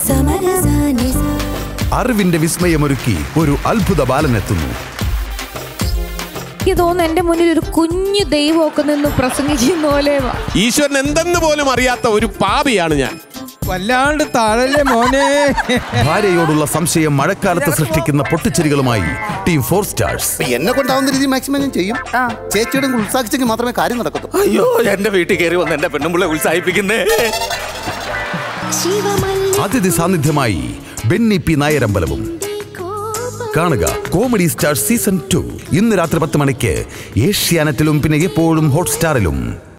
സമരസാനി അറിവിന്റെ വിസ്മയമൊരുക്കി ഒരു അത്ഭുത ബാലനെത്തുന്നു എനിക്ക് തോന്നുന്നു എന്റെ മുന്നിൽ ഒരു കുഞ്ഞു ദൈവമൊക്കെ നിന്ന് പ്രസംഗിക്കുന്ന പോലെ ഈശ്വരൻ എന്തെന്ന് പോലും അറിയാത്ത ഒരു പാപിയാണ് ഞാൻ വല്ലാണ്ട് താഴല്ലേ മോനെ ഭാര്യയോടുള്ള സംശയം മഴക്കാലത്ത് സൃഷ്ടിക്കുന്ന പൊട്ടിച്ചിരികളുമായി ടീം ഫോർ സ്റ്റാർസ് എന്നെ കൊണ്ടാവുന്ന രീതി മാക്സിമം ഞാൻ ചെയ്യും ചേച്ചിയുടെ കൂടെ ഉത്സാഹിച്ചെങ്കിൽ മാത്രമേ കാര്യം നടക്കൂ അയ്യോ എന്റെ വീട്ടിൽ കയറി വന്ന് എന്റെ പെണ്ണുമ്പിള്ളെ ഉത്സാഹിപ്പിക്കുന്നേ ശിവമല്ലി അതിഥി സാന്നിധ്യമായി ബെന്നി പി നായരമ്പലവും കാണുക കോമഡി സ്റ്റാർ സീസൺ ടു ഇന്ന് രാത്രി പത്ത് മണിക്ക് ഏഷ്യാനെറ്റിലും പിന്നെ എപ്പോഴും ഹോട്ട്സ്റ്റാറിലും